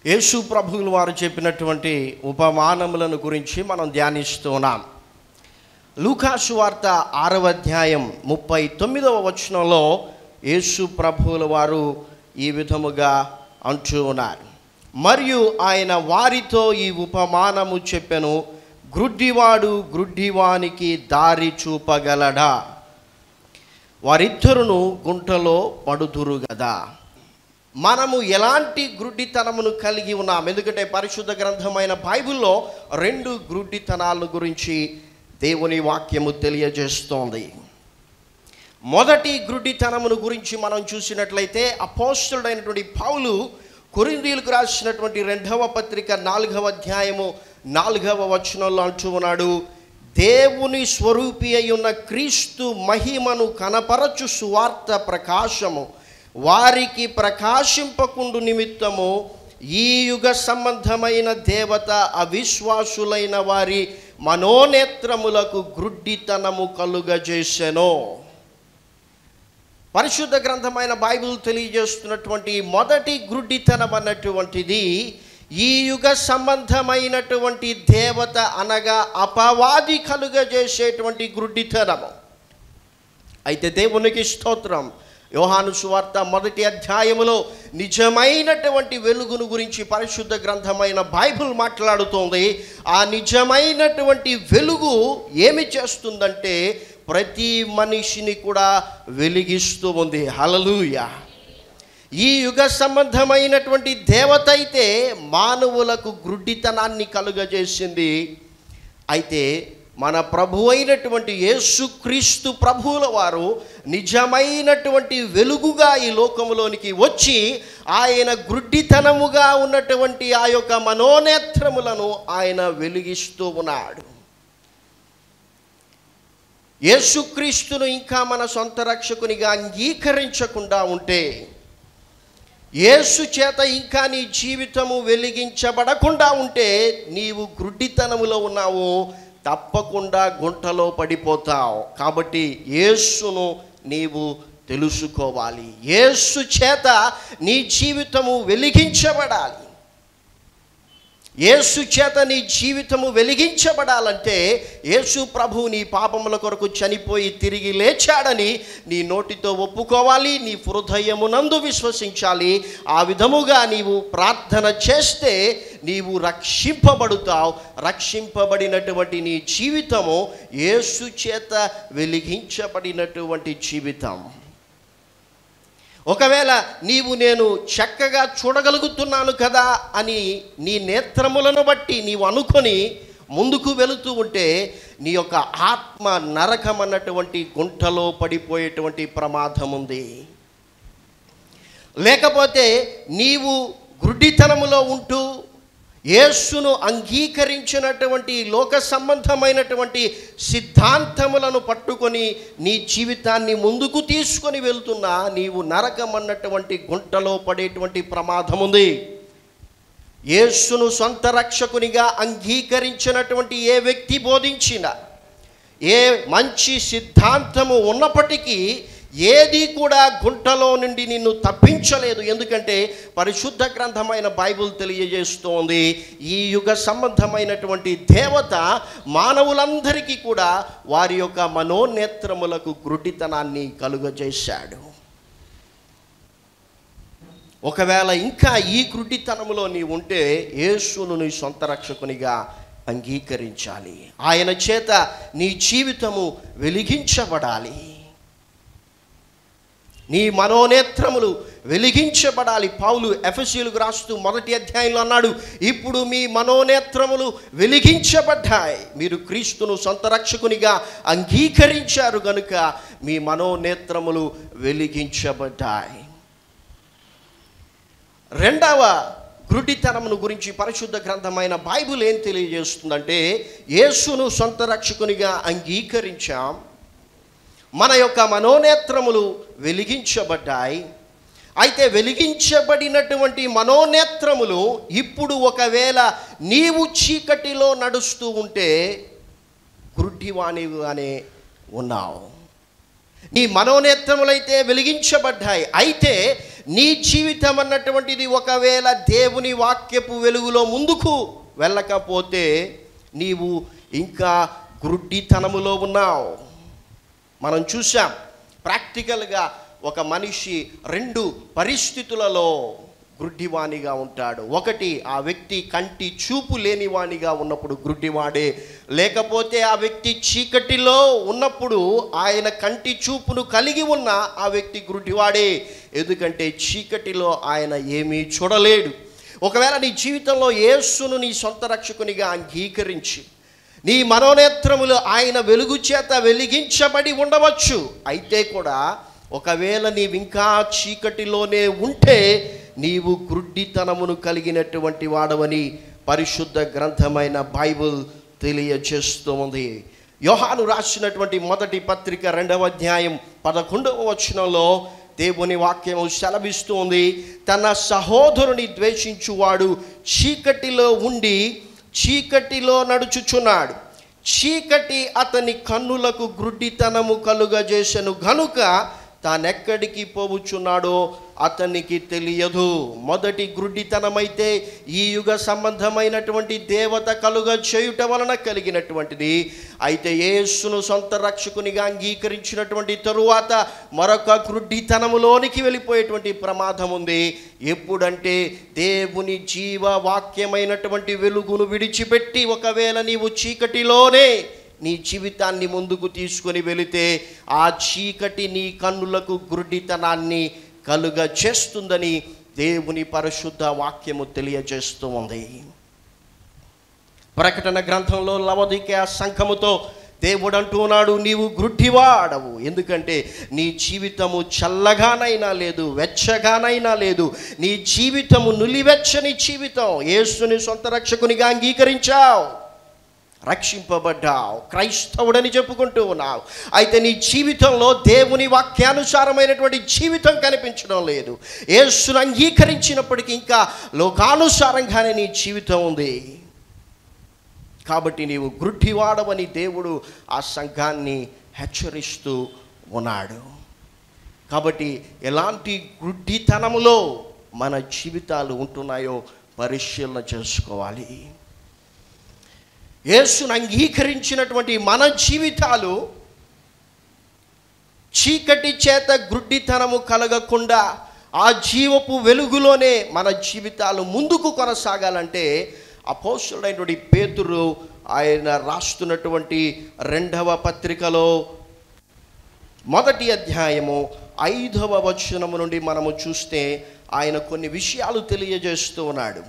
యేసు ప్రభువులు వారు చెప్పినటువంటి ఉపమానములను గురించి మనం ధ్యానిస్తున్నాం లూకాసు వార్త ఆరవ అధ్యాయం ముప్పై తొమ్మిదవ వచనంలో యేసు ప్రభువుల వారు ఈ విధముగా అంటూ ఉన్నారు మరియు ఆయన వారితో ఈ ఉపమానము చెప్పెను గ్రుడ్డివాడు గ్రుడ్డివానికి దారి చూపగలడా వారిద్దరును గుంటలో పడుదురు గదా మనము ఎలాంటి గ్రుడ్డితనమును కలిగి ఉన్నాం ఎందుకంటే పరిశుద్ధ గ్రంథమైన బైబిల్లో రెండు గ్రుడ్డితనాల గురించి దేవుని వాక్యము తెలియజేస్తోంది మొదటి గ్రుడ్డితనమును గురించి మనం చూసినట్లయితే అపోస్తుడైనటువంటి పౌలు కొరిందీలకు రాసినటువంటి రెండవ పత్రిక నాలుగవ అధ్యాయము నాలుగవ వచనంలో అంటూ ఉన్నాడు దేవుని స్వరూపి అయి ఉన్న క్రీస్తు మహిమను కనపరచు సువార్త ప్రకాశము వారికి ప్రకాశింపకుండు నిమిత్తము ఈ యుగ సంబంధమైన దేవత అవిశ్వాసులైన వారి మనోనేత్రములకు గ్రుడ్డితనము కలుగజేసెను పరిశుద్ధ గ్రంథమైన బైబిల్ తెలియజేస్తున్నటువంటి మొదటి గ్రుడ్డితనం అన్నటువంటిది ఈ యుగ సంబంధమైనటువంటి దేవత అనగా అపవాది కలుగజేసేటువంటి గ్రుడ్డితనము అయితే దేవునికి స్తోత్రం యోహాను సువార్త మొదటి అధ్యాయములో నిజమైనటువంటి వెలుగును గురించి పరిశుద్ధ గ్రంథమైన బైబిల్ మాట్లాడుతోంది ఆ నిజమైనటువంటి వెలుగు ఏమి చేస్తుందంటే ప్రతి మనిషిని కూడా వెలిగిస్తూ ఉంది హలలుయ ఈ యుగ సంబంధమైనటువంటి దేవత అయితే మానవులకు గ్రుడ్డితనాన్ని కలుగజేసింది అయితే మన ప్రభు అయినటువంటి యేసుక్రీస్తు ప్రభువుల వారు నిజమైనటువంటి వెలుగుగా ఈ లోకములోనికి వచ్చి ఆయన గ్రుడ్డితనముగా ఉన్నటువంటి ఆ యొక్క మనోనేత్రములను ఆయన వెలిగిస్తూ ఉన్నాడు యేసుక్రీస్తును ఇంకా మన సొంత రక్షకునిగా అంగీకరించకుండా ఉంటే యేసు చేత ఇంకా నీ జీవితము వెలిగించబడకుండా ఉంటే నీవు గ్రుడ్డితనములో ఉన్నావు తప్పకుండా గుంటలో పడిపోతావు కాబట్టి యేసును నీవు తెలుసుకోవాలి యేసు చేత నీ జీవితము వెలిగించబడాలి యేసు చేత నీ జీవితము వెలిగించబడాలంటే యేసు ప్రభు నీ పాపముల కొరకు చనిపోయి తిరిగి లేచాడని నీ నోటితో ఒప్పుకోవాలి నీ హృదయమునందు విశ్వసించాలి ఆ విధముగా నీవు ప్రార్థన చేస్తే నీవు రక్షింపబడుతావు రక్షింపబడినటువంటి నీ జీవితము యేసు చేత వెలిగించబడినటువంటి జీవితం ఒకవేళ నీవు నేను చక్కగా చూడగలుగుతున్నాను కదా అని నీ నేత్రములను బట్టి నీవు అనుకొని ముందుకు వెళుతూ ఉంటే నీ యొక్క ఆత్మ నరకం అన్నటువంటి గుంటలో పడిపోయేటువంటి ప్రమాదం ఉంది లేకపోతే నీవు గుడ్డితనములో ఉంటూ యేసును అంగీకరించినటువంటి లోక సంబంధమైనటువంటి సిద్ధాంతములను పట్టుకొని నీ జీవితాన్ని ముందుకు తీసుకొని వెళ్తున్నా నీవు నరకం అన్నటువంటి గుంటలో పడేటువంటి ప్రమాదం ఉంది యేసును సొంత రక్షకునిగా అంగీకరించినటువంటి ఏ వ్యక్తి బోధించిన ఏ మంచి సిద్ధాంతము ఉన్నప్పటికీ ఏది కూడా గుంటలో నుండి నిన్ను తప్పించలేదు ఎందుకంటే పరిశుద్ధ గ్రంథమైన బైబిల్ తెలియజేస్తోంది ఈ యుగ సంబంధమైనటువంటి దేవత మానవులందరికీ కూడా వారి యొక్క మనోనేత్రములకు గ్రుడ్డితనాన్ని కలుగజేశాడు ఒకవేళ ఇంకా ఈ గ్రుడ్డితనములో నీ ఉంటే యేసును నీ సొంత రక్షకునిగా అంగీకరించాలి ఆయన చేత నీ జీవితము వెలిగించబడాలి నీ మనోనేత్రములు వెలిగించబడాలి పౌలు ఎఫ్ఎస్సీలకు రాస్తూ మొదటి అధ్యాయంలో అన్నాడు ఇప్పుడు మీ మనోనేత్రములు వెలిగించబడ్డాయి మీరు క్రీస్తును సొంత రక్షకునిగా అంగీకరించారు గనుక మీ మనోనేత్రములు వెలిగించబడ్డాయి రెండవ గ్రుడితనమును గురించి పరిశుద్ధ గ్రంథమైన బైబిల్ ఏం తెలియజేస్తుందంటే యేసును సొంత రక్షకునిగా అంగీకరించాం మన యొక్క మనోనేత్రములు వెలిగించబడ్డాయి అయితే వెలిగించబడినటువంటి మనోనేత్రములు ఇప్పుడు ఒకవేళ నీవు చీకటిలో నడుస్తూ ఉంటే గుడ్డివాణిగానే ఉన్నావు నీ మనోనేత్రములైతే వెలిగించబడ్డాయి అయితే నీ జీవితం అన్నటువంటిది ఒకవేళ దేవుని వాక్యపు వెలుగులో ముందుకు వెళ్ళకపోతే నీవు ఇంకా గ్రుడ్డితనములో ఉన్నావు మనం చూసాం ప్రాక్టికల్గా ఒక మనిషి రెండు పరిస్థితులలో గ్రుడ్డివాణిగా ఉంటాడు ఒకటి ఆ వ్యక్తి కంటి చూపు లేనివాణిగా ఉన్నప్పుడు గ్రుడ్డివాడే లేకపోతే ఆ వ్యక్తి చీకటిలో ఉన్నప్పుడు ఆయన కంటి చూపును కలిగి ఉన్న ఆ వ్యక్తి గ్రుడ్డివాడే ఎందుకంటే చీకటిలో ఆయన ఏమీ చూడలేడు ఒకవేళ నీ జీవితంలో యేసును నీ సొంత రక్షకునిగా అంగీకరించి నీ మనోనేత్రములు ఆయన వెలుగు చేత వెలిగించబడి ఉండవచ్చు అయితే కూడా ఒకవేళ నీవింకా చీకటిలోనే ఉంటే నీవు గ్రుడ్డితనమును కలిగినటువంటి వాడవని పరిశుద్ధ గ్రంథమైన బైబిల్ తెలియజేస్తూ ఉంది యోహాను రాసినటువంటి మొదటి పత్రిక రెండవ అధ్యాయం పదకొండవ వచనంలో దేవుని వాక్యము సెలవిస్తుంది తన సహోదరుని ద్వేషించువాడు చీకటిలో ఉండి చీకటిలో నడుచుచున్నాడు చీకటి అతని కన్నులకు గ్రుడ్డితనము కలుగజేసెను గనుక తానెక్కడికి పోవుచున్నాడో అతనికి తెలియదు మొదటి గ్రుడ్డితనమైతే ఈ యుగ సంబంధమైనటువంటి దేవత కలుగ చేయుట వలన కలిగినటువంటిది అయితే యేసును సొంత రక్షకునిగా అంగీకరించినటువంటి తరువాత మరొక గ్రుడ్డితనములోనికి వెళ్ళిపోయేటువంటి ప్రమాదం ఉంది ఎప్పుడంటే దేవుని జీవ వాక్యమైనటువంటి వెలుగును విడిచిపెట్టి ఒకవేళ నీవు చీకటిలోనే నీ జీవితాన్ని ముందుకు తీసుకొని వెళితే ఆ చీకటి నీ కన్నులకు గురుడితనాన్ని కలుగ చేస్తుందని దేవుని పరిశుద్ధ వాక్యము తెలియజేస్తూ ఉంది ప్రకటన గ్రంథంలో లవదిక సంఘముతో దేవుడు అంటున్నాడు నీవు గ్రుడ్డివాడవు ఎందుకంటే నీ జీవితము చల్లగానైనా లేదు వెచ్చగానైనా లేదు నీ జీవితము నులివెచ్చని జీవితం యేసుని సొంత రక్షకునిగా అంగీకరించావు రక్షింపబడ్డావు క్రైస్తవుడని చెప్పుకుంటూ ఉన్నావు అయితే నీ జీవితంలో దేవుని వాక్యానుసారమైనటువంటి జీవితం కనిపించడం లేదు యేసును అంగీకరించినప్పటికీ ఇంకా లోకానుసారంగానే నీ జీవితం ఉంది కాబట్టి నీవు గ్రుడ్డివాడవని దేవుడు ఆ సంఘాన్ని హెచ్చరిస్తూ ఉన్నాడు కాబట్టి ఎలాంటి గుడ్డితనములో మన జీవితాలు ఉంటున్నాయో పరిశీలన చేసుకోవాలి యేసును అంగీకరించినటువంటి మన జీవితాలు చీకటి చేత గ్రుడ్డితనము కలగకుండా ఆ జీవపు వెలుగులోనే మన జీవితాలు ముందుకు కొనసాగాలంటే అపోస్తుడైనటువంటి పేతురు ఆయన రాస్తున్నటువంటి రెండవ పత్రికలో మొదటి అధ్యాయము ఐదవ వచనము నుండి మనము చూస్తే ఆయన కొన్ని విషయాలు తెలియజేస్తూ ఉన్నాడు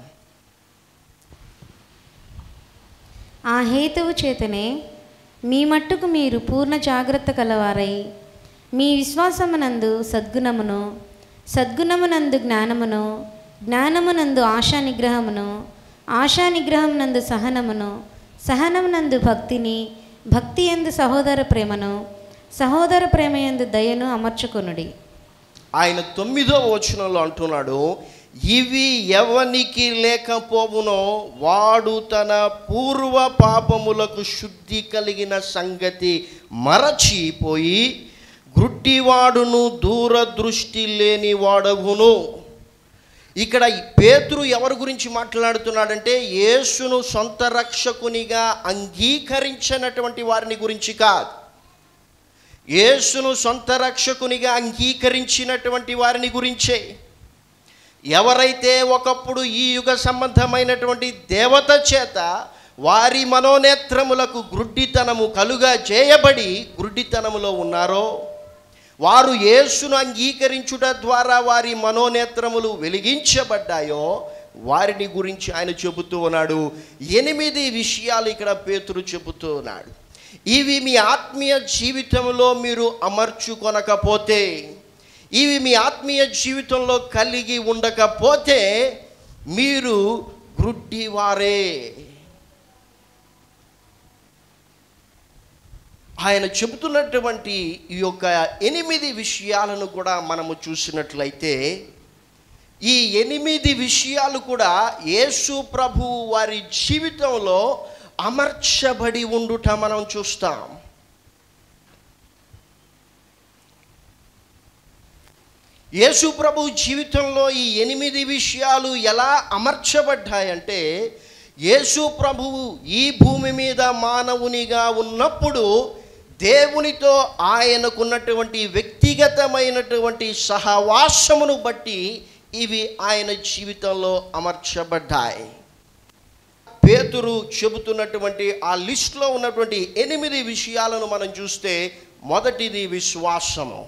ఆ హేతువు చేతనే మీ మట్టుకు మీరు పూర్ణ జాగ్రత్త కలవారై మీ విశ్వాసమునందు సద్గుణమును సద్గుణమునందు జ్ఞానమును జ్ఞానమునందు ఆశా నిగ్రహమును ఆశా నిగ్రహమునందు సహనమును సహనమునందు భక్తిని భక్తి ఎందు సహోదర ప్రేమను సహోదర ప్రేమ ఎందు దయను అమర్చుకొనుడి ఆయన తొమ్మిదో వచనంలో అంటున్నాడు ఇవి ఎవనికి లేకపోవునో వాడు తన పూర్వ పాపములకు శుద్ధి కలిగిన సంగతి మరచిపోయి గ్రుడ్డివాడును దూరదృష్టి లేని వాడగును ఇక్కడ ఈ పేతురు ఎవరి గురించి మాట్లాడుతున్నాడంటే యేసును సొంత రక్షకునిగా అంగీకరించినటువంటి వారిని గురించి కాదు యేసును సొంత రక్షకునిగా అంగీకరించినటువంటి వారిని గురించే ఎవరైతే ఒకప్పుడు ఈ యుగ సంబంధమైనటువంటి దేవత చేత వారి మనోనేత్రములకు గ్రుడ్డితనము కలుగా చేయబడి గ్రుడ్డితనములో ఉన్నారో వారు యేసును అంగీకరించుట ద్వారా వారి మనోనేత్రములు వెలిగించబడ్డాయో వారిని గురించి ఆయన చెబుతూ ఉన్నాడు ఎనిమిది విషయాలు ఇక్కడ పేతురు చెబుతూ ఉన్నాడు ఇవి మీ ఆత్మీయ జీవితంలో మీరు అమర్చుకొనకపోతే ఇవి మీ ఆత్మీయ జీవితంలో కలిగి ఉండకపోతే మీరు గ్రుడ్డివారే ఆయన చెబుతున్నటువంటి ఈ యొక్క ఎనిమిది విషయాలను కూడా మనము చూసినట్లయితే ఈ ఎనిమిది విషయాలు కూడా యేసు ప్రభు వారి జీవితంలో అమర్చబడి ఉండుట మనం చూస్తాం యేసు ప్రభు జీవితంలో ఈ ఎనిమిది విషయాలు ఎలా అమర్చబడ్డాయంటే యేసు ప్రభువు ఈ భూమి మీద మానవునిగా ఉన్నప్పుడు దేవునితో ఆయనకున్నటువంటి వ్యక్తిగతమైనటువంటి సహవాసమును బట్టి ఇవి ఆయన జీవితంలో అమర్చబడ్డాయి పేతురు చెబుతున్నటువంటి ఆ లిస్ట్లో ఉన్నటువంటి ఎనిమిది విషయాలను మనం చూస్తే మొదటిది విశ్వాసము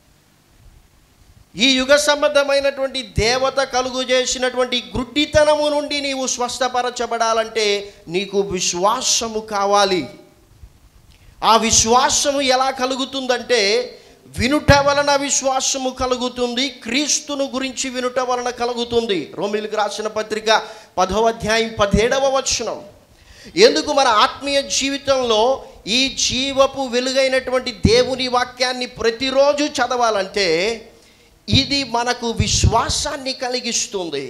ఈ యుగ సంబంధమైనటువంటి దేవత కలుగు చేసినటువంటి గుడ్డితనము నుండి నీవు స్వస్థపరచబడాలంటే నీకు విశ్వాసము కావాలి ఆ విశ్వాసము ఎలా కలుగుతుందంటే వినుట వలన విశ్వాసము కలుగుతుంది క్రీస్తును గురించి వినుట వలన కలుగుతుంది రోమిలికి రాసిన పత్రిక పదవ అధ్యాయం పదిహేడవ వచనం ఎందుకు మన ఆత్మీయ జీవితంలో ఈ జీవపు వెలుగైనటువంటి దేవుని వాక్యాన్ని ప్రతిరోజు చదవాలంటే ఇది మనకు విశ్వాసాన్ని కలిగిస్తుంది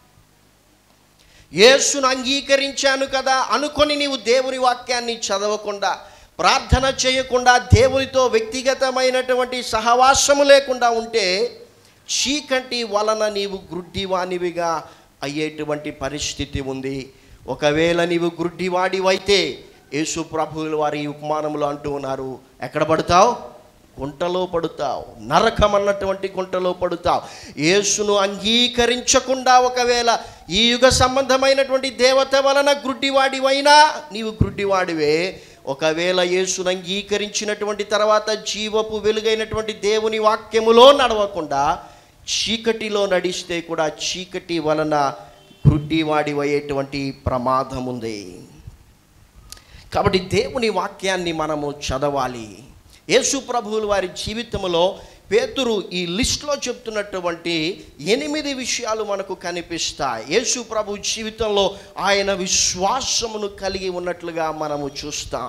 యేసును అంగీకరించాను కదా అనుకొని నీవు దేవుని వాక్యాన్ని చదవకుండా ప్రార్థన చేయకుండా దేవునితో వ్యక్తిగతమైనటువంటి సహవాసము లేకుండా ఉంటే చీకటి వలన నీవు గ్రుడ్డివానివిగా అయ్యేటువంటి పరిస్థితి ఉంది ఒకవేళ నీవు గ్రుడ్డివాడివైతే యేసు ప్రభువుల వారి ఈ ఉపమానంలో అంటూ ఉన్నారు ఎక్కడ పడతావు గుంటలో పడుతావు నరకం అన్నటువంటి గుంటలో పడుతావు యేసును అంగీకరించకుండా ఒకవేళ ఈ యుగ సంబంధమైనటువంటి దేవత వలన గ్రుడ్డివాడివైనా నీవు గ్రుడ్డివాడివే ఒకవేళ యేసును అంగీకరించినటువంటి తర్వాత జీవపు వెలుగైనటువంటి దేవుని వాక్యములో నడవకుండా చీకటిలో నడిస్తే కూడా చీకటి వలన గ్రుడ్డివాడివయ్యేటువంటి ప్రమాదం ఉంది కాబట్టి దేవుని వాక్యాన్ని మనము చదవాలి యేసు ప్రభువులు వారి జీవితంలో పేతురు ఈ లిస్ట్లో చెప్తున్నటువంటి ఎనిమిది విషయాలు మనకు కనిపిస్తాయి యేసు ప్రభు జీవితంలో ఆయన విశ్వాసమును కలిగి ఉన్నట్లుగా మనము చూస్తాం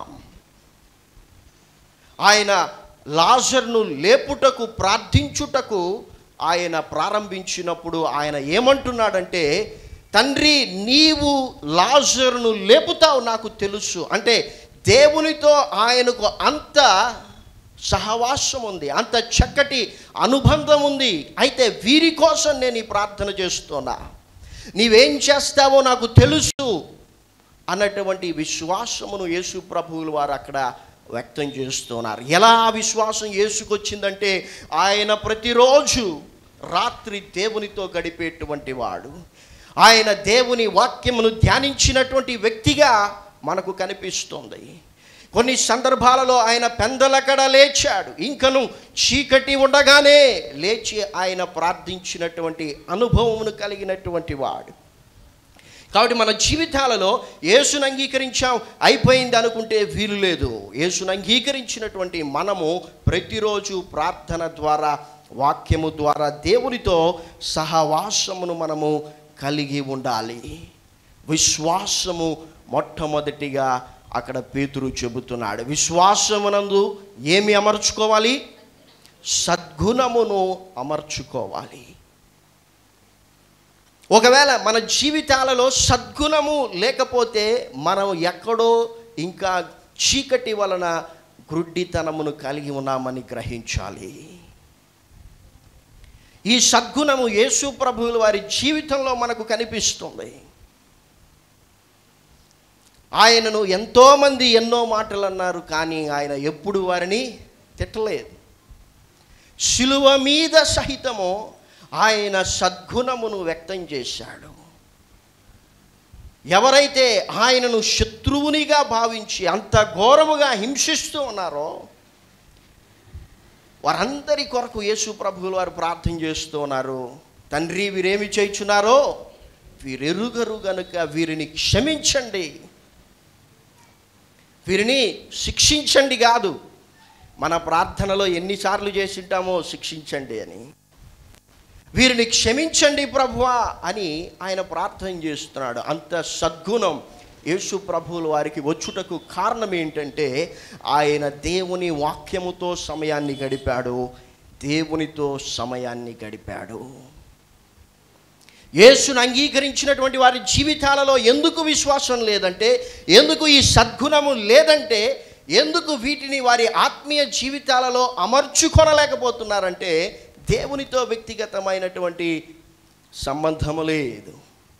ఆయన లాజర్ను లేపుటకు ప్రార్థించుటకు ఆయన ప్రారంభించినప్పుడు ఆయన ఏమంటున్నాడంటే తండ్రి నీవు లాజరును లేపుతావు నాకు తెలుసు అంటే దేవునితో ఆయనకు అంత సహవాసం ఉంది అంత చక్కటి అనుబంధం ఉంది అయితే వీరి కోసం నేను ఈ ప్రార్థన చేస్తున్నా నీవేం చేస్తావో నాకు తెలుసు అన్నటువంటి విశ్వాసమును యేసు ప్రభువులు వారు అక్కడ వ్యక్తం చేస్తున్నారు ఎలా ఆ విశ్వాసం యేసుకొచ్చిందంటే ఆయన ప్రతిరోజు రాత్రి దేవునితో గడిపేటువంటి వాడు ఆయన దేవుని వాక్యమును ధ్యానించినటువంటి వ్యక్తిగా మనకు కనిపిస్తుంది కొన్ని సందర్భాలలో ఆయన పెందలకడ లేచాడు ఇంకను చీకటి ఉండగానే లేచి ఆయన ప్రార్థించినటువంటి అనుభవమును కలిగినటువంటి వాడు కాబట్టి మన జీవితాలలో యేసును అంగీకరించాం అయిపోయింది అనుకుంటే వీలు లేదు యేసును అంగీకరించినటువంటి మనము ప్రతిరోజు ప్రార్థన ద్వారా వాక్యము ద్వారా దేవునితో సహవాసమును మనము కలిగి ఉండాలి విశ్వాసము మొట్టమొదటిగా అక్కడ పేతురు చెబుతున్నాడు విశ్వాసమునందు ఏమి అమర్చుకోవాలి సద్గుణమును అమర్చుకోవాలి ఒకవేళ మన జీవితాలలో సద్గుణము లేకపోతే మనం ఎక్కడో ఇంకా చీకటి వలన గ్రుడ్డితనమును కలిగి ఉన్నామని గ్రహించాలి ఈ సద్గుణము యేసు ప్రభువుల వారి జీవితంలో మనకు కనిపిస్తుంది ఆయనను ఎంతోమంది ఎన్నో మాటలు అన్నారు కానీ ఆయన ఎప్పుడు వారిని తిట్టలేదు శిలువ మీద సహితము ఆయన సద్గుణమును వ్యక్తం చేశాడు ఎవరైతే ఆయనను శత్రువునిగా భావించి అంత ఘోరముగా హింసిస్తూ ఉన్నారో వారందరి కొరకు యేసు ప్రభువులు వారు ప్రార్థన చేస్తూ ఉన్నారు తండ్రి వీరేమి చేయుచున్నారో వీరెరుగరు గనుక వీరిని క్షమించండి వీరిని శిక్షించండి కాదు మన ప్రార్థనలో ఎన్నిసార్లు చేసింటామో శిక్షించండి అని వీరిని క్షమించండి ప్రభువా అని ఆయన ప్రార్థన చేస్తున్నాడు అంత సద్గుణం యేసు ప్రభువుల వారికి వచ్చుటకు కారణం ఏంటంటే ఆయన దేవుని వాక్యముతో సమయాన్ని గడిపాడు దేవునితో సమయాన్ని గడిపాడు యేసును అంగీకరించినటువంటి వారి జీవితాలలో ఎందుకు విశ్వాసం లేదంటే ఎందుకు ఈ సద్గుణము లేదంటే ఎందుకు వీటిని వారి ఆత్మీయ జీవితాలలో అమర్చుకొనలేకపోతున్నారంటే దేవునితో వ్యక్తిగతమైనటువంటి సంబంధము లేదు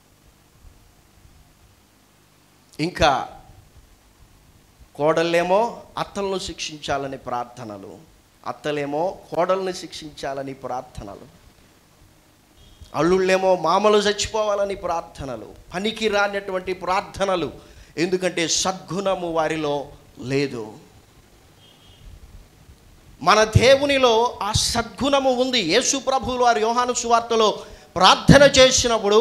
ఇంకా కోడళ్ళేమో అత్తలను శిక్షించాలని ప్రార్థనలు అత్తలేమో కోడల్ని శిక్షించాలని ప్రార్థనలు అల్లుళ్ళేమో మామలు చచ్చిపోవాలని ప్రార్థనలు పనికి రానటువంటి ప్రార్థనలు ఎందుకంటే సద్గుణము వారిలో లేదు మన దేవునిలో ఆ సద్గుణము ఉంది యేసు ప్రభువులు వారి యోహాను సువార్తలో ప్రార్థన చేసినప్పుడు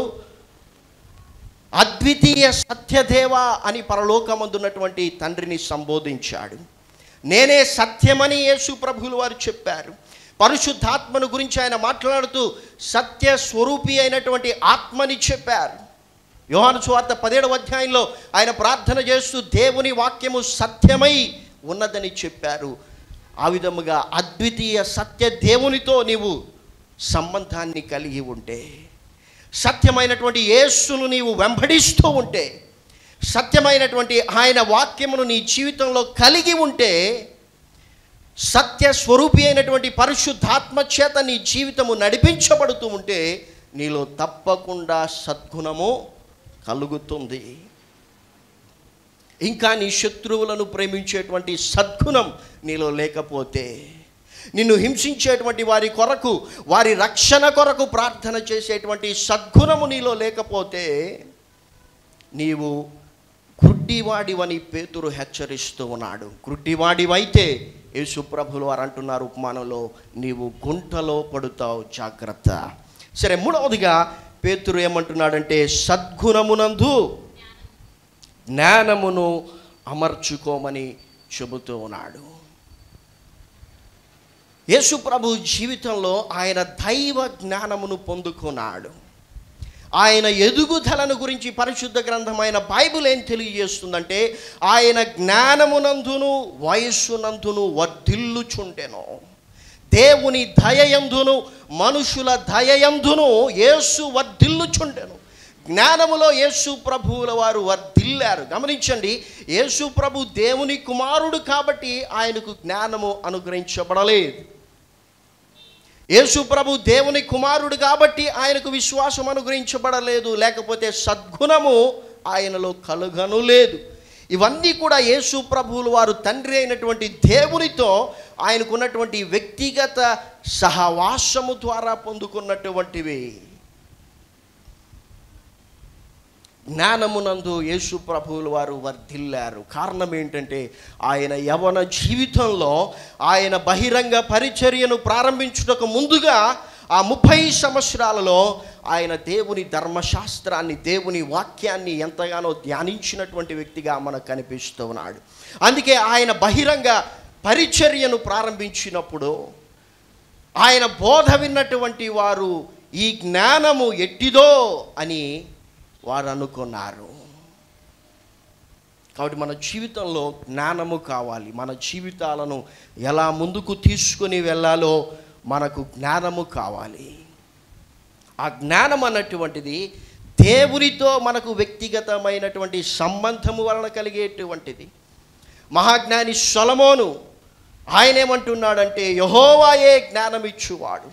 అద్వితీయ సత్యదేవ అని పరలోకమందున్నటువంటి తండ్రిని సంబోధించాడు నేనే సత్యమని యేసు ప్రభువులు వారు చెప్పారు పరిశుద్ధాత్మను గురించి ఆయన మాట్లాడుతూ సత్య స్వరూపి అయినటువంటి ఆత్మని చెప్పారు యోహాను సువార్త పదిహేడవ అధ్యాయంలో ఆయన ప్రార్థన చేస్తూ దేవుని వాక్యము సత్యమై ఉన్నదని చెప్పారు ఆ విధముగా అద్వితీయ సత్య దేవునితో నీవు సంబంధాన్ని కలిగి ఉంటే సత్యమైనటువంటి యేసును నీవు వెంబడిస్తూ ఉంటే సత్యమైనటువంటి ఆయన వాక్యమును నీ జీవితంలో కలిగి ఉంటే సత్య స్వరూపి అయినటువంటి పరిశుద్ధాత్మ చేత నీ జీవితము నడిపించబడుతూ ఉంటే నీలో తప్పకుండా సద్గుణము కలుగుతుంది ఇంకా నీ శత్రువులను ప్రేమించేటువంటి సద్గుణం నీలో లేకపోతే నిన్ను హింసించేటువంటి వారి కొరకు వారి రక్షణ కొరకు ప్రార్థన చేసేటువంటి సద్గుణము నీలో లేకపోతే నీవు గుడ్డివాడివని పేతురు హెచ్చరిస్తూ ఉన్నాడు గుడ్డివాడివైతే యేసుప్రభులు వారు అంటున్నారు ఉపమానంలో నీవు గుంటలో పడుతావు జాగ్రత్త సరే మూడవదిగా పేతురు ఏమంటున్నాడంటే సద్గుణమునందు జ్ఞానమును అమర్చుకోమని చెబుతూ ఉన్నాడు యేసు ప్రభు జీవితంలో ఆయన దైవ జ్ఞానమును పొందుకున్నాడు ఆయన ఎదుగుదలను గురించి పరిశుద్ధ గ్రంథమైన బైబిల్ ఏం తెలియజేస్తుందంటే ఆయన జ్ఞానమునందును వయస్సునందును వర్ధిల్లుచుండెను దేవుని దయయందును మనుషుల దయయందును యేసు వర్ధిల్లుచుండెను జ్ఞానములో యేసు ప్రభువుల వారు వర్ధిల్లారు గమనించండి యేసు ప్రభు దేవుని కుమారుడు కాబట్టి ఆయనకు జ్ఞానము అనుగ్రహించబడలేదు యేసు ప్రభు దేవుని కుమారుడు కాబట్టి ఆయనకు విశ్వాసం అనుగ్రహించబడలేదు లేకపోతే సద్గుణము ఆయనలో కలుగను లేదు ఇవన్నీ కూడా యేసు ప్రభువులు వారు తండ్రి అయినటువంటి దేవునితో ఆయనకున్నటువంటి వ్యక్తిగత సహవాసము ద్వారా పొందుకున్నటువంటివి జ్ఞానమునందు యేసు ప్రభువులు వారు వర్ధిల్లారు కారణం ఏంటంటే ఆయన యవన జీవితంలో ఆయన బహిరంగ పరిచర్యను ప్రారంభించుటకు ముందుగా ఆ ముప్పై సంవత్సరాలలో ఆయన దేవుని ధర్మశాస్త్రాన్ని దేవుని వాక్యాన్ని ఎంతగానో ధ్యానించినటువంటి వ్యక్తిగా మనకు కనిపిస్తూ ఉన్నాడు అందుకే ఆయన బహిరంగ పరిచర్యను ప్రారంభించినప్పుడు ఆయన బోధ విన్నటువంటి వారు ఈ జ్ఞానము ఎట్టిదో అని వారు అనుకున్నారు కాబట్టి మన జీవితంలో జ్ఞానము కావాలి మన జీవితాలను ఎలా ముందుకు తీసుకొని వెళ్ళాలో మనకు జ్ఞానము కావాలి ఆ జ్ఞానం అన్నటువంటిది దేవునితో మనకు వ్యక్తిగతమైనటువంటి సంబంధము వలన కలిగేటువంటిది మహాజ్ఞాని సొలమోను ఆయన ఏమంటున్నాడంటే యహోవాయే జ్ఞానమిచ్చువాడు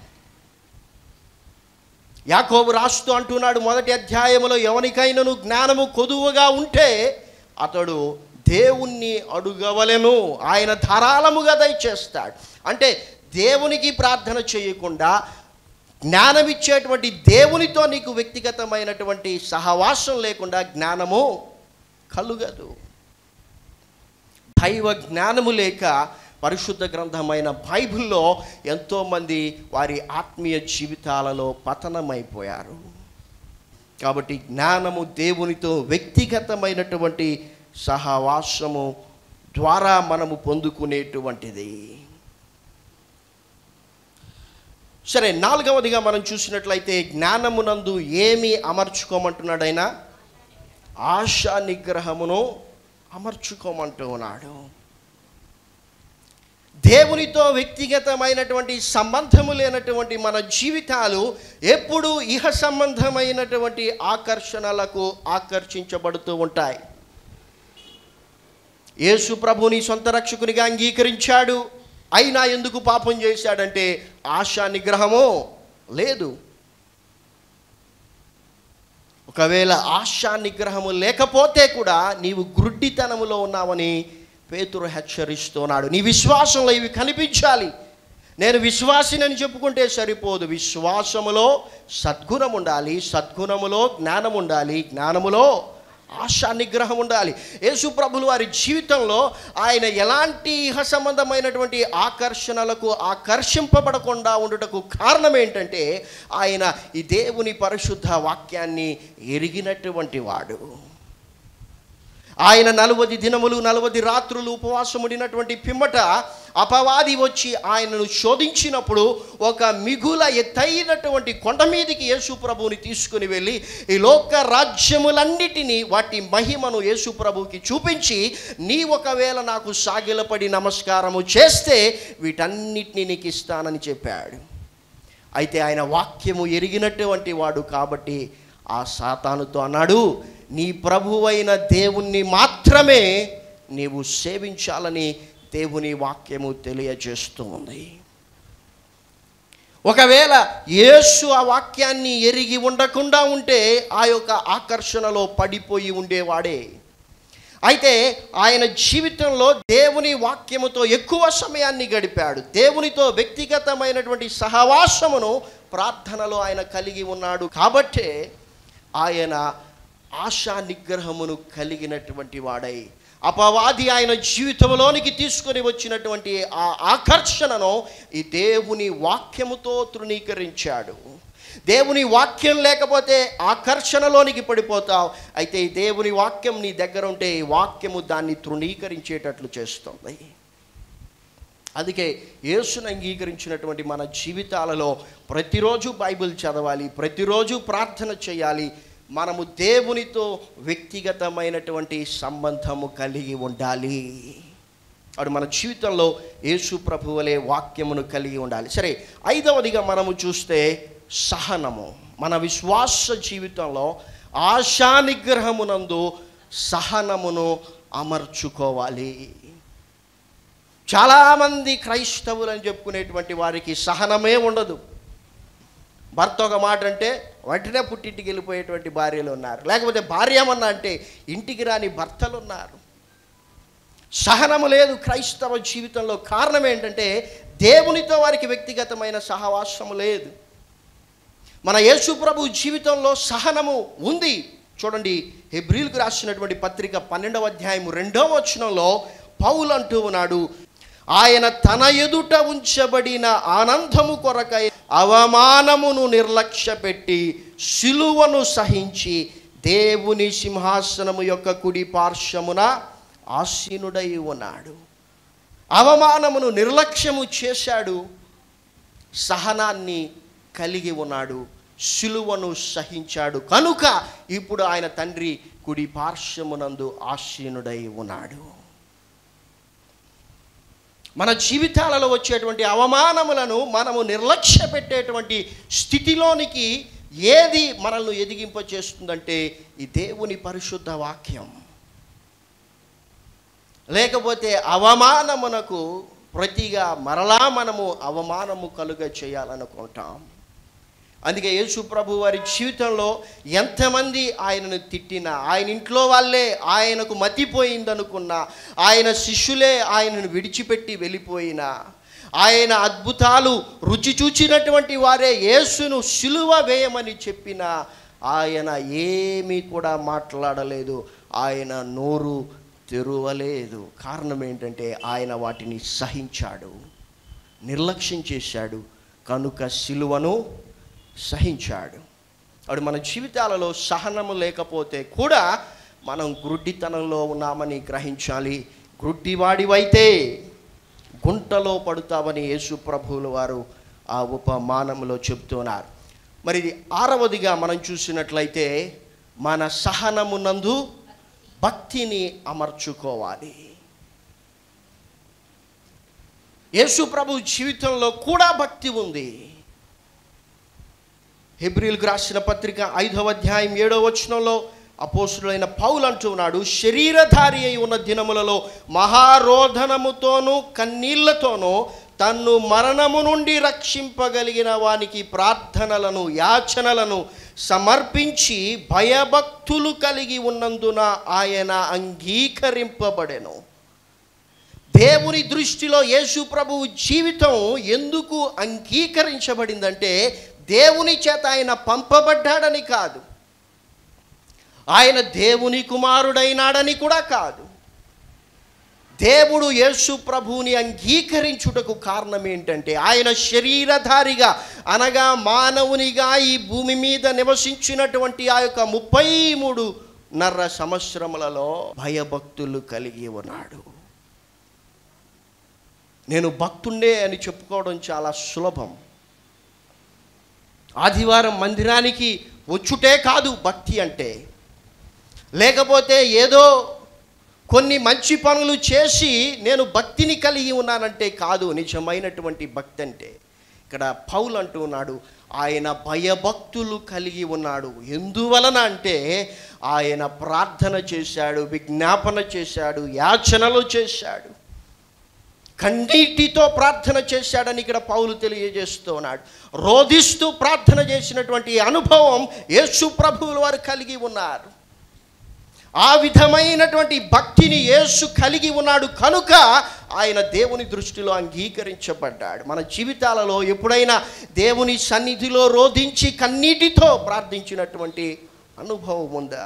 యాకోబు రాస్తూ అంటున్నాడు మొదటి అధ్యాయంలో ఎవరికైనాను జ్ఞానము కొదువుగా ఉంటే అతడు దేవుణ్ణి అడుగవలెను ఆయన ధారాళముగా దయచేస్తాడు అంటే దేవునికి ప్రార్థన చేయకుండా జ్ఞానం ఇచ్చేటువంటి దేవునితో నీకు వ్యక్తిగతమైనటువంటి సహవాసం లేకుండా జ్ఞానము కలుగదు దైవ జ్ఞానము లేక పరిశుద్ధ గ్రంథమైన బైబిల్లో ఎంతోమంది వారి ఆత్మీయ జీవితాలలో పతనమైపోయారు కాబట్టి జ్ఞానము దేవునితో వ్యక్తిగతమైనటువంటి సహవాసము ద్వారా మనము పొందుకునేటువంటిది సరే నాలుగవదిగా మనం చూసినట్లయితే జ్ఞానమునందు ఏమి అమర్చుకోమంటున్నాడు ఆయన ఆశా నిగ్రహమును అమర్చుకోమంటూ ఉన్నాడు దేవునితో వ్యక్తిగతమైనటువంటి సంబంధము లేనటువంటి మన జీవితాలు ఎప్పుడు ఇహ సంబంధమైనటువంటి ఆకర్షణలకు ఆకర్షించబడుతూ ఉంటాయి యేసు ప్రభుని సొంత రక్షకునిగా అంగీకరించాడు అయినా ఎందుకు పాపం చేశాడంటే ఆశా నిగ్రహమో లేదు ఒకవేళ ఆశా నిగ్రహము లేకపోతే కూడా నీవు గ్రుడ్డితనములో ఉన్నావని పేతురు హెచ్చరిస్తున్నాడు నీ విశ్వాసంలో ఇవి కనిపించాలి నేను విశ్వాసినని చెప్పుకుంటే సరిపోదు విశ్వాసములో సద్గుణం ఉండాలి సద్గుణములో జ్ఞానం ఉండాలి జ్ఞానములో ఆశా నిగ్రహం ఉండాలి యేసు ప్రభులు వారి జీవితంలో ఆయన ఎలాంటి ఇహ సంబంధమైనటువంటి ఆకర్షణలకు ఆకర్షింపబడకుండా ఉండుటకు కారణం ఏంటంటే ఆయన ఈ దేవుని పరిశుద్ధ వాక్యాన్ని ఎరిగినటువంటి వాడు ఆయన నలువది దినములు నలువది రాత్రులు ఉపవాసం ఉండినటువంటి పిమ్మట అపవాది వచ్చి ఆయనను శోధించినప్పుడు ఒక మిగుల ఎత్తైనటువంటి కొండ మీదికి యేసు ప్రభువుని తీసుకుని వెళ్ళి ఈ లోక రాజ్యములన్నిటినీ వాటి మహిమను యేసు ప్రభువుకి చూపించి నీ ఒకవేళ నాకు సాగిలపడి నమస్కారము చేస్తే వీటన్నిటినీ నీకు ఇస్తానని చెప్పాడు అయితే ఆయన వాక్యము ఎరిగినటువంటి వాడు కాబట్టి ఆ సాతానుతో అన్నాడు నీ ప్రభువైన దేవుణ్ణి మాత్రమే నీవు సేవించాలని దేవుని వాక్యము తెలియజేస్తూ ఉంది ఒకవేళ యేసు ఆ వాక్యాన్ని ఎరిగి ఉండకుండా ఉంటే ఆ యొక్క ఆకర్షణలో పడిపోయి ఉండేవాడే అయితే ఆయన జీవితంలో దేవుని వాక్యముతో ఎక్కువ సమయాన్ని గడిపాడు దేవునితో వ్యక్తిగతమైనటువంటి సహవాసమును ప్రార్థనలో ఆయన కలిగి ఉన్నాడు కాబట్టే ఆయన ఆశా నిగ్రహమును కలిగినటువంటి వాడై అపవాది ఆయన జీవితంలోనికి తీసుకొని వచ్చినటువంటి ఆ ఆకర్షణను ఈ దేవుని వాక్యముతో తృణీకరించాడు దేవుని వాక్యం లేకపోతే ఆకర్షణలోనికి పడిపోతావు అయితే ఈ దేవుని వాక్యం నీ దగ్గర ఉంటే ఈ వాక్యము దాన్ని తృణీకరించేటట్లు చేస్తుంది అందుకే యేసును అంగీకరించినటువంటి మన జీవితాలలో ప్రతిరోజు బైబిల్ చదవాలి ప్రతిరోజు ప్రార్థన చేయాలి మనము దేవునితో వ్యక్తిగతమైనటువంటి సంబంధము కలిగి ఉండాలి అటు మన జీవితంలో యేసు ప్రభు వలె వాక్యమును కలిగి ఉండాలి సరే ఐదవదిగా మనము చూస్తే సహనము మన విశ్వాస జీవితంలో ఆశా నిగ్రహమునందు సహనమును అమర్చుకోవాలి చాలామంది క్రైస్తవులు అని చెప్పుకునేటువంటి వారికి సహనమే ఉండదు భర్త ఒక మాట అంటే వెంటనే పుట్టింటికి వెళ్ళిపోయేటువంటి భార్యలు ఉన్నారు లేకపోతే భార్యమన్నా అంటే ఇంటికి రాని భర్తలు ఉన్నారు సహనము లేదు క్రైస్తవ జీవితంలో కారణం ఏంటంటే దేవునితో వారికి వ్యక్తిగతమైన సహవాసము లేదు మన యేసు ప్రభు జీవితంలో సహనము ఉంది చూడండి హెబ్రిల్కు రాసినటువంటి పత్రిక పన్నెండవ అధ్యాయం రెండవ వచనంలో పౌలు అంటూ ఉన్నాడు ఆయన తన ఎదుట ఉంచబడిన ఆనందము కొరకై అవమానమును నిర్లక్ష్యపెట్టి శిలువను సహించి దేవుని సింహాసనము యొక్క కుడి పార్శ్వమున ఆసీనుడై ఉన్నాడు అవమానమును నిర్లక్ష్యము చేశాడు సహనాన్ని కలిగి ఉన్నాడు శిలువను సహించాడు కనుక ఇప్పుడు ఆయన తండ్రి కుడి పార్శ్వమునందు ఆసీనుడై ఉన్నాడు మన జీవితాలలో వచ్చేటువంటి అవమానములను మనము నిర్లక్ష్య పెట్టేటువంటి స్థితిలోనికి ఏది మనల్ని ఎదిగింప చేస్తుందంటే ఈ దేవుని పరిశుద్ధ వాక్యం లేకపోతే అవమానమునకు ప్రతిగా మరలా మనము అవమానము కలుగ చేయాలనుకుంటాం అందుకే యేసు ప్రభు వారి జీవితంలో ఎంతమంది ఆయనను తిట్టినా ఆయన ఇంట్లో వాళ్ళే ఆయనకు మతిపోయిందనుకున్నా ఆయన శిష్యులే ఆయనను విడిచిపెట్టి వెళ్ళిపోయినా ఆయన అద్భుతాలు రుచి చూచినటువంటి వారే యేసును సిలువ వేయమని చెప్పినా ఆయన ఏమీ కూడా మాట్లాడలేదు ఆయన నోరు తెరువలేదు కారణం ఏంటంటే ఆయన వాటిని సహించాడు నిర్లక్ష్యం చేశాడు కనుక సిలువను సహించాడు అప్పుడు మన జీవితాలలో సహనము లేకపోతే కూడా మనం గ్రుడ్డితనంలో ఉన్నామని గ్రహించాలి గ్రుడ్డివాడివైతే గుంటలో పడుతామని యేసు ప్రభువుల వారు ఆ ఉపమానంలో చెప్తున్నారు మరి ఇది ఆరవదిగా మనం చూసినట్లయితే మన సహనమునందు భక్తిని అమర్చుకోవాలి యేసు ప్రభు జీవితంలో కూడా భక్తి ఉంది హెబ్రిల్కి రాసిన పత్రిక ఐదవ అధ్యాయం ఏడవ వచనంలో అపోసుడైన పౌలు అంటున్నాడు శరీరధారి అయి ఉన్న దినములలో మహారోధనముతోనూ కన్నీళ్లతోనూ తన్ను మరణము నుండి రక్షింపగలిగిన వానికి ప్రార్థనలను యాచనలను సమర్పించి భయభక్తులు కలిగి ఉన్నందున ఆయన అంగీకరింపబడెను దేవుని దృష్టిలో యేసు ప్రభువు జీవితం ఎందుకు అంగీకరించబడిందంటే దేవుని చేత ఆయన పంపబడ్డాడని కాదు ఆయన దేవుని కుమారుడైనాడని కూడా కాదు దేవుడు యేసు ప్రభువుని అంగీకరించుటకు కారణం ఏంటంటే ఆయన శరీరధారిగా అనగా మానవునిగా ఈ భూమి మీద నివసించినటువంటి ఆ యొక్క ముప్పై మూడు నర్ర సంవత్సరములలో భయభక్తులు కలిగి ఉన్నాడు నేను భక్తుండే అని చెప్పుకోవడం చాలా సులభం ఆదివారం మందిరానికి వచ్చుటే కాదు భక్తి అంటే లేకపోతే ఏదో కొన్ని మంచి పనులు చేసి నేను భక్తిని కలిగి ఉన్నానంటే కాదు నిజమైనటువంటి భక్తి అంటే ఇక్కడ పౌలు అంటూ ఉన్నాడు ఆయన భయభక్తులు కలిగి ఉన్నాడు ఎందువలన అంటే ఆయన ప్రార్థన చేశాడు విజ్ఞాపన చేశాడు యాచనలు చేశాడు కన్నీటితో ప్రార్థన చేశాడని ఇక్కడ పౌలు తెలియజేస్తూ ఉన్నాడు రోధిస్తూ ప్రార్థన చేసినటువంటి అనుభవం యేసు ప్రభువుల వారు కలిగి ఉన్నారు ఆ విధమైనటువంటి భక్తిని యేసు కలిగి ఉన్నాడు కనుక ఆయన దేవుని దృష్టిలో అంగీకరించబడ్డాడు మన జీవితాలలో ఎప్పుడైనా దేవుని సన్నిధిలో రోధించి కన్నీటితో ప్రార్థించినటువంటి అనుభవం ఉందా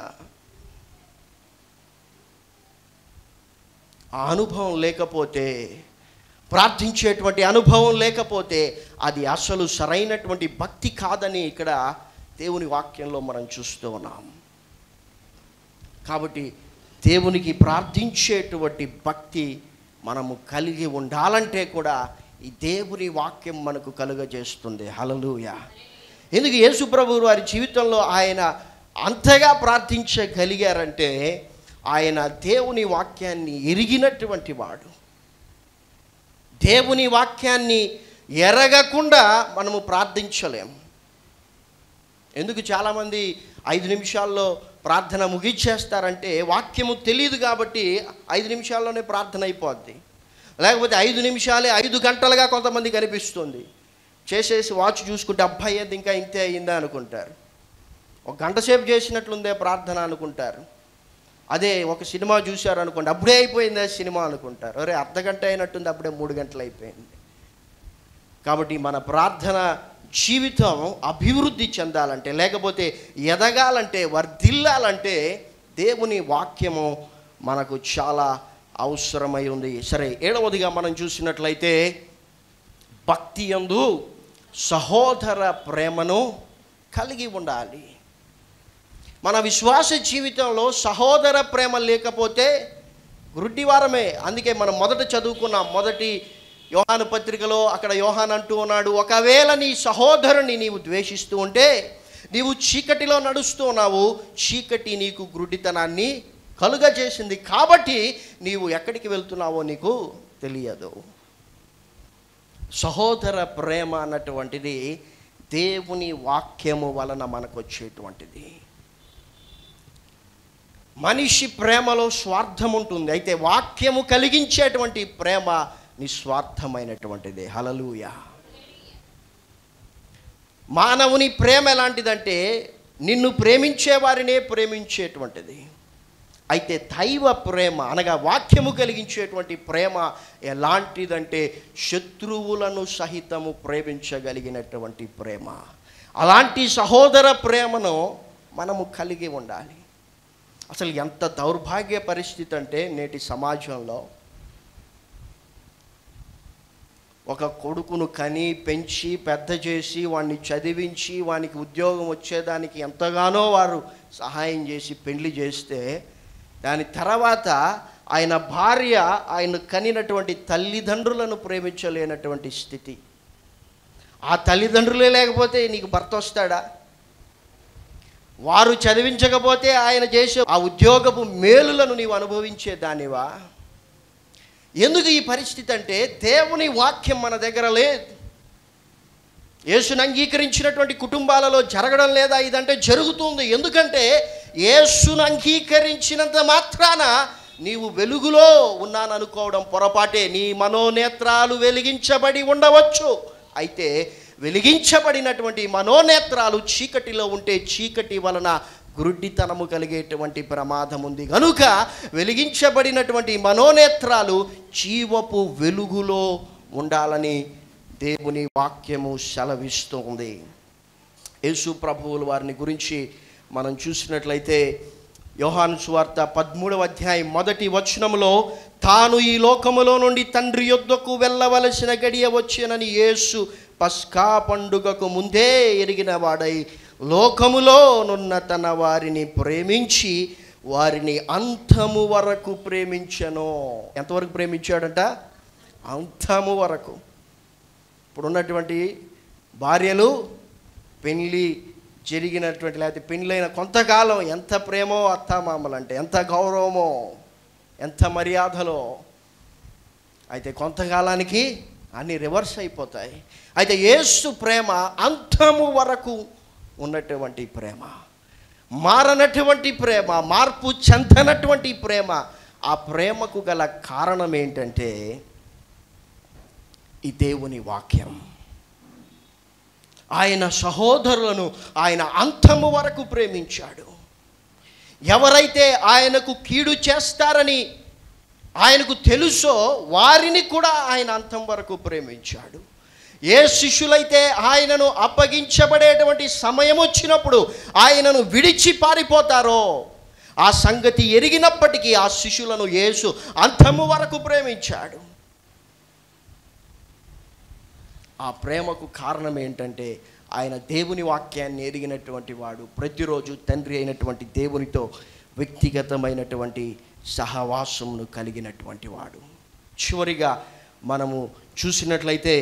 ఆ అనుభవం లేకపోతే ప్రార్థించేటువంటి అనుభవం లేకపోతే అది అసలు సరైనటువంటి భక్తి కాదని ఇక్కడ దేవుని వాక్యంలో మనం చూస్తూ ఉన్నాం కాబట్టి దేవునికి ప్రార్థించేటువంటి భక్తి మనము కలిగి ఉండాలంటే కూడా ఈ దేవుని వాక్యం మనకు కలుగజేస్తుంది హలలుయ ఎందుకు యేసుప్రభు వారి జీవితంలో ఆయన అంతగా ప్రార్థించగలిగారంటే ఆయన దేవుని వాక్యాన్ని ఎరిగినటువంటి వాడు దేవుని వాక్యాన్ని ఎరగకుండా మనము ప్రార్థించలేము ఎందుకు చాలామంది ఐదు నిమిషాల్లో ప్రార్థన ముగించేస్తారంటే వాక్యము తెలియదు కాబట్టి ఐదు నిమిషాల్లోనే ప్రార్థన అయిపోద్ది లేకపోతే ఐదు నిమిషాలే ఐదు గంటలుగా కొంతమంది కనిపిస్తుంది చేసేసి వాచ్ చూసుకుంటే అబ్బాయి అది ఇంకా ఇంతే అయిందా అనుకుంటారు ఒక గంట సేపు చేసినట్లుందే ప్రార్థన అనుకుంటారు అదే ఒక సినిమా చూశారు అనుకోండి అప్పుడే అయిపోయిందా సినిమా అనుకుంటారు అరే అర్ధ గంట అయినట్టుంది అప్పుడే మూడు గంటలు అయిపోయింది కాబట్టి మన ప్రార్థన జీవితం అభివృద్ధి చెందాలంటే లేకపోతే ఎదగాలంటే వర్ధిల్లాలంటే దేవుని వాక్యము మనకు చాలా అవసరమై ఉంది సరే ఏడవదిగా మనం చూసినట్లయితే భక్తి యందు సహోదర ప్రేమను కలిగి ఉండాలి మన విశ్వాస జీవితంలో సహోదర ప్రేమ లేకపోతే గుడ్డివారమే అందుకే మనం మొదట చదువుకున్నాం మొదటి యోహాను పత్రికలో అక్కడ యోహాన్ అంటూ ఉన్నాడు ఒకవేళ నీ సహోదరుని నీవు ద్వేషిస్తూ ఉంటే నీవు చీకటిలో నడుస్తూ ఉన్నావు చీకటి నీకు గుడ్డితనాన్ని కలుగజేసింది కాబట్టి నీవు ఎక్కడికి వెళ్తున్నావో నీకు తెలియదు సహోదర ప్రేమ అన్నటువంటిది దేవుని వాక్యము వలన మనకు వచ్చేటువంటిది మనిషి ప్రేమలో స్వార్థం ఉంటుంది అయితే వాక్యము కలిగించేటువంటి ప్రేమ నిస్వార్థమైనటువంటిది హలలుయ మానవుని ప్రేమ ఎలాంటిదంటే నిన్ను ప్రేమించే వారినే ప్రేమించేటువంటిది అయితే దైవ ప్రేమ అనగా వాక్యము కలిగించేటువంటి ప్రేమ ఎలాంటిదంటే శత్రువులను సహితము ప్రేమించగలిగినటువంటి ప్రేమ అలాంటి సహోదర ప్రేమను మనము కలిగి ఉండాలి అసలు ఎంత దౌర్భాగ్య పరిస్థితి అంటే నేటి సమాజంలో ఒక కొడుకును కని పెంచి పెద్ద చేసి వాడిని చదివించి వానికి ఉద్యోగం వచ్చేదానికి ఎంతగానో వారు సహాయం చేసి పెళ్లి చేస్తే దాని తర్వాత ఆయన భార్య ఆయన కనినటువంటి తల్లిదండ్రులను ప్రేమించలేనటువంటి స్థితి ఆ తల్లిదండ్రులే లేకపోతే నీకు భర్త వస్తాడా వారు చదివించకపోతే ఆయన చేసే ఆ ఉద్యోగపు మేలులను నీవు అనుభవించే దానివా ఎందుకు ఈ పరిస్థితి అంటే దేవుని వాక్యం మన దగ్గర లేదు యేసును అంగీకరించినటువంటి కుటుంబాలలో జరగడం లేదా ఇదంటే జరుగుతుంది ఎందుకంటే యేసును అంగీకరించినంత మాత్రాన నీవు వెలుగులో ఉన్నాననుకోవడం పొరపాటే నీ మనోనేత్రాలు వెలిగించబడి ఉండవచ్చు అయితే వెలిగించబడినటువంటి మనోనేత్రాలు చీకటిలో ఉంటే చీకటి వలన గురుడ్డితనము కలిగేటువంటి ప్రమాదం ఉంది కనుక వెలిగించబడినటువంటి మనోనేత్రాలు జీవపు వెలుగులో ఉండాలని దేవుని వాక్యము సెలవిస్తుంది యేసు ప్రభువుల వారిని గురించి మనం చూసినట్లయితే యోహాను సువార్త పదమూడవ అధ్యాయం మొదటి వచనములో తాను ఈ లోకములో నుండి తండ్రి యొద్దకు వెళ్ళవలసిన గడియ వచ్చేనని యేసు పస్కా పండుగకు ముందే ఎరిగిన వాడై లోకములో నున్న తన వారిని ప్రేమించి వారిని అంతము వరకు ప్రేమించను ఎంతవరకు ప్రేమించాడంట అంతము వరకు ఇప్పుడున్నటువంటి భార్యలు పెళ్ళి జరిగినటువంటి లేకపోతే పెళ్ళైన కొంతకాలం ఎంత ప్రేమో అత్తామామలు అంటే ఎంత గౌరవమో ఎంత మర్యాదలో అయితే కొంతకాలానికి అన్ని రివర్స్ అయిపోతాయి అయితే యేసు ప్రేమ అంతము వరకు ఉన్నటువంటి ప్రేమ మారనటువంటి ప్రేమ మార్పు చెందనటువంటి ప్రేమ ఆ ప్రేమకు గల కారణం ఏంటంటే ఈ దేవుని వాక్యం ఆయన సహోదరులను ఆయన అంతము వరకు ప్రేమించాడు ఎవరైతే ఆయనకు కీడు చేస్తారని ఆయనకు తెలుసో వారిని కూడా ఆయన అంతం వరకు ప్రేమించాడు ఏ శిష్యులైతే ఆయనను అప్పగించబడేటువంటి సమయం వచ్చినప్పుడు ఆయనను విడిచి పారిపోతారో ఆ సంగతి ఎరిగినప్పటికీ ఆ శిష్యులను యేసు అంతము వరకు ప్రేమించాడు ఆ ప్రేమకు కారణం ఏంటంటే ఆయన దేవుని వాక్యాన్ని ఎరిగినటువంటి వాడు ప్రతిరోజు తండ్రి అయినటువంటి దేవునితో వ్యక్తిగతమైనటువంటి సహవాసమును కలిగినటువంటి వాడు చివరిగా మనము చూసినట్లయితే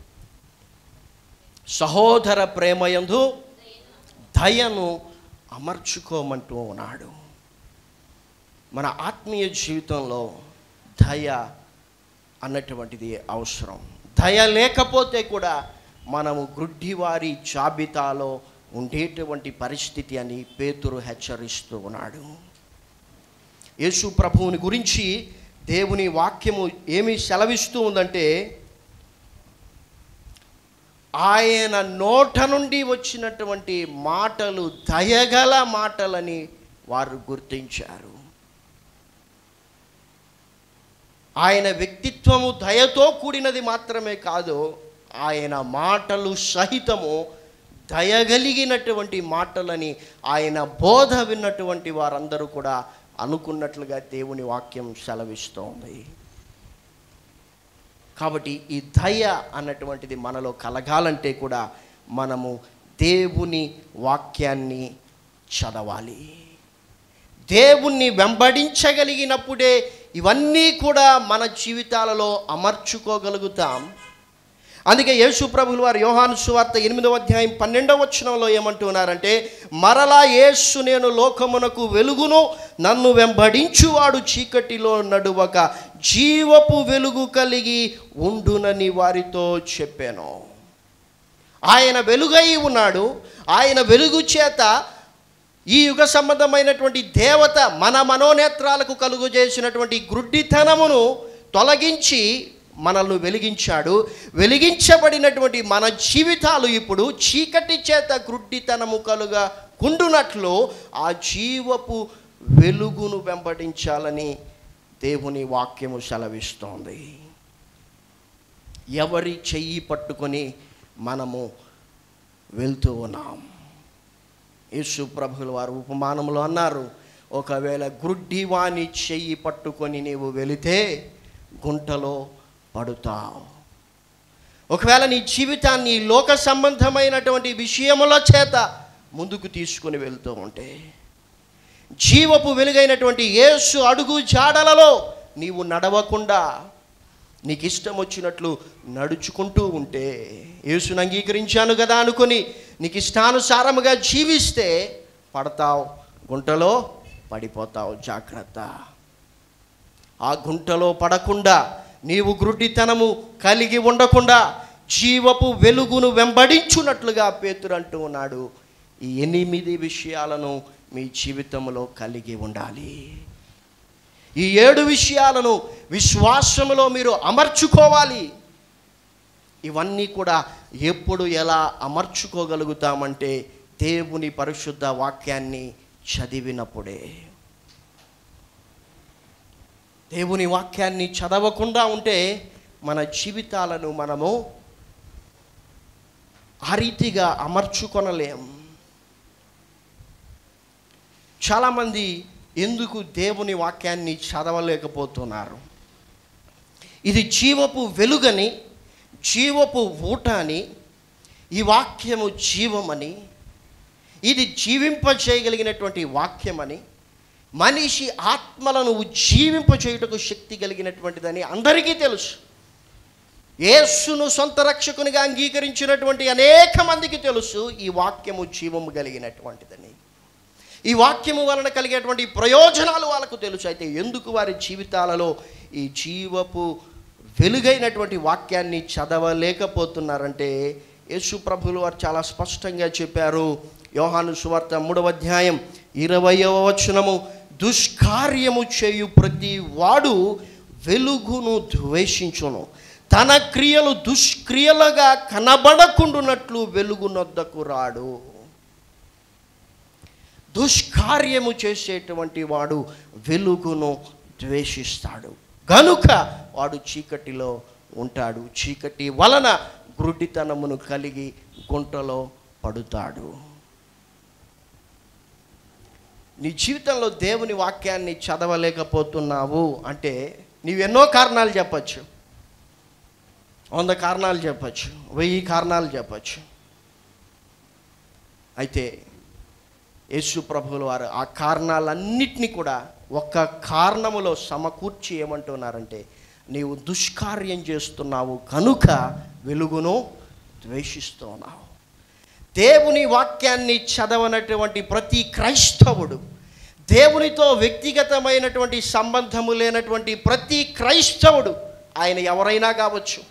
సహోదర ప్రేమయందు దయను అమర్చుకోమంటూ ఉన్నాడు మన ఆత్మీయ జీవితంలో దయ అన్నటువంటిది అవసరం దయ లేకపోతే కూడా మనము గ్రుడ్డివారి జాబితాలో ఉండేటువంటి పరిస్థితి అని పేతురు హెచ్చరిస్తూ ఉన్నాడు యేసు ప్రభువుని గురించి దేవుని వాక్యము ఏమి సెలవిస్తూ ఉందంటే ఆయన నోట నుండి వచ్చినటువంటి మాటలు దయగల మాటలని వారు గుర్తించారు ఆయన వ్యక్తిత్వము దయతో కూడినది మాత్రమే కాదు ఆయన మాటలు సహితము దయగలిగినటువంటి మాటలని ఆయన బోధ విన్నటువంటి వారందరూ కూడా అనుకున్నట్లుగా దేవుని వాక్యం సెలవిస్తోంది కాబట్టి ఈ దయ అన్నటువంటిది మనలో కలగాలంటే కూడా మనము దేవుని వాక్యాన్ని చదవాలి దేవుణ్ణి వెంబడించగలిగినప్పుడే ఇవన్నీ కూడా మన జీవితాలలో అమర్చుకోగలుగుతాం అందుకే యేసు ప్రభులు వారు యోహాను సువార్త ఎనిమిదవ అధ్యాయం పన్నెండవ వచనంలో ఏమంటున్నారంటే మరలా యేసు నేను లోకమునకు వెలుగును నన్ను వెంబడించువాడు చీకటిలో నడువక జీవపు వెలుగు కలిగి ఉండునని వారితో చెప్పాను ఆయన వెలుగై ఉన్నాడు ఆయన వెలుగు చేత ఈ యుగ సంబంధమైనటువంటి దేవత మన మనోనేత్రాలకు కలుగు చేసినటువంటి గుడ్డితనమును తొలగించి మనల్ని వెలిగించాడు వెలిగించబడినటువంటి మన జీవితాలు ఇప్పుడు చీకటి చేత గుడ్డితనము కలుగా కుండునట్లు ఆ జీవపు వెలుగును వెంబడించాలని దేవుని వాక్యము సెలవిస్తోంది ఎవరి చెయ్యి పట్టుకొని మనము వెళ్తూ ఉన్నాం యేసు ప్రభులు వారు ఉపమానములో అన్నారు ఒకవేళ గ్రుడ్డివాని చెయ్యి పట్టుకొని నీవు వెళితే గుంటలో పడుతావు ఒకవేళ నీ జీవితాన్ని లోక సంబంధమైనటువంటి విషయముల చేత ముందుకు తీసుకుని వెళ్తూ ఉంటే జీవపు వెలుగైనటువంటి యేసు అడుగు జాడలలో నీవు నడవకుండా నీకు ఇష్టం వచ్చినట్లు నడుచుకుంటూ ఉంటే యేసును అంగీకరించాను కదా అనుకొని నీకు ఇష్టానుసారముగా జీవిస్తే పడతావు గుంటలో పడిపోతావు జాగ్రత్త ఆ గుంటలో పడకుండా నీవు గ్రుడ్డితనము కలిగి ఉండకుండా జీవపు వెలుగును వెంబడించున్నట్లుగా పేతురు అంటూ ఉన్నాడు ఈ ఎనిమిది విషయాలను మీ జీవితంలో కలిగి ఉండాలి ఈ ఏడు విషయాలను విశ్వాసములో మీరు అమర్చుకోవాలి ఇవన్నీ కూడా ఎప్పుడు ఎలా అమర్చుకోగలుగుతామంటే దేవుని పరిశుద్ధ వాక్యాన్ని చదివినప్పుడే దేవుని వాక్యాన్ని చదవకుండా ఉంటే మన జీవితాలను మనము ఆ రీతిగా అమర్చుకొనలేం చాలామంది ఎందుకు దేవుని వాక్యాన్ని చదవలేకపోతున్నారు ఇది జీవపు వెలుగని జీవపు ఊట అని ఈ వాక్యము జీవమని ఇది జీవింపచేయగలిగినటువంటి వాక్యమని మనిషి ఆత్మలను జీవింపచేయుటకు శక్తి కలిగినటువంటిదని అందరికీ తెలుసు యేసును సొంత రక్షకునిగా అంగీకరించినటువంటి అనేక మందికి తెలుసు ఈ వాక్యము జీవము కలిగినటువంటిదని ఈ వాక్యము వలన కలిగేటువంటి ప్రయోజనాలు వాళ్ళకు తెలుసు అయితే ఎందుకు వారి జీవితాలలో ఈ జీవపు వెలుగైనటువంటి వాక్యాన్ని చదవలేకపోతున్నారంటే యేసు ప్రభులు వారు చాలా స్పష్టంగా చెప్పారు యోహాను సువార్త మూడవ అధ్యాయం ఇరవయవ వచనము దుష్కార్యము చేయు ప్రతి వాడు వెలుగును ద్వేషించును తన క్రియలు దుష్క్రియలుగా కనబడకుండునట్లు వెలుగునొద్దకు రాడు దుష్కార్యము చేసేటువంటి వాడు వెలుగును ద్వేషిస్తాడు గనుక వాడు చీకటిలో ఉంటాడు చీకటి వలన గ్రుడ్డితనమును కలిగి గుంటలో పడుతాడు నీ జీవితంలో దేవుని వాక్యాన్ని చదవలేకపోతున్నావు అంటే నీవెన్నో కారణాలు చెప్పచ్చు వంద కారణాలు చెప్పచ్చు వెయ్యి కారణాలు చెప్పచ్చు అయితే యేసు ప్రభువుల వారు ఆ కారణాలన్నిటినీ కూడా ఒక్క కారణములో సమకూర్చి ఏమంటున్నారంటే నీవు దుష్కార్యం చేస్తున్నావు కనుక వెలుగును ద్వేషిస్తున్నావు దేవుని వాక్యాన్ని చదవనటువంటి ప్రతి క్రైస్తవుడు దేవునితో వ్యక్తిగతమైనటువంటి సంబంధము లేనటువంటి ప్రతి క్రైస్తవుడు ఆయన ఎవరైనా కావచ్చు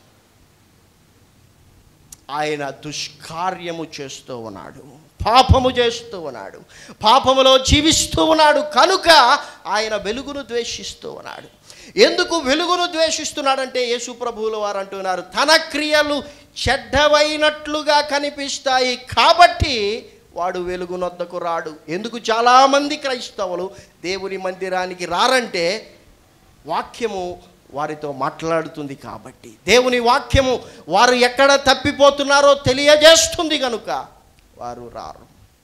ఆయన దుష్కార్యము చేస్తూ ఉన్నాడు పాపము చేస్తూ ఉన్నాడు పాపములో జీవిస్తూ ఉన్నాడు కనుక ఆయన వెలుగును ద్వేషిస్తూ ఉన్నాడు ఎందుకు వెలుగును ద్వేషిస్తున్నాడంటే యేసు ప్రభువుల వారు అంటున్నారు తన క్రియలు చెడ్డవైనట్లుగా కనిపిస్తాయి కాబట్టి వాడు వెలుగునొద్దకు రాడు ఎందుకు చాలామంది క్రైస్తవులు దేవుని మందిరానికి రారంటే వాక్యము వారితో మాట్లాడుతుంది కాబట్టి దేవుని వాక్యము వారు ఎక్కడ తప్పిపోతున్నారో తెలియజేస్తుంది కనుక వారు రారు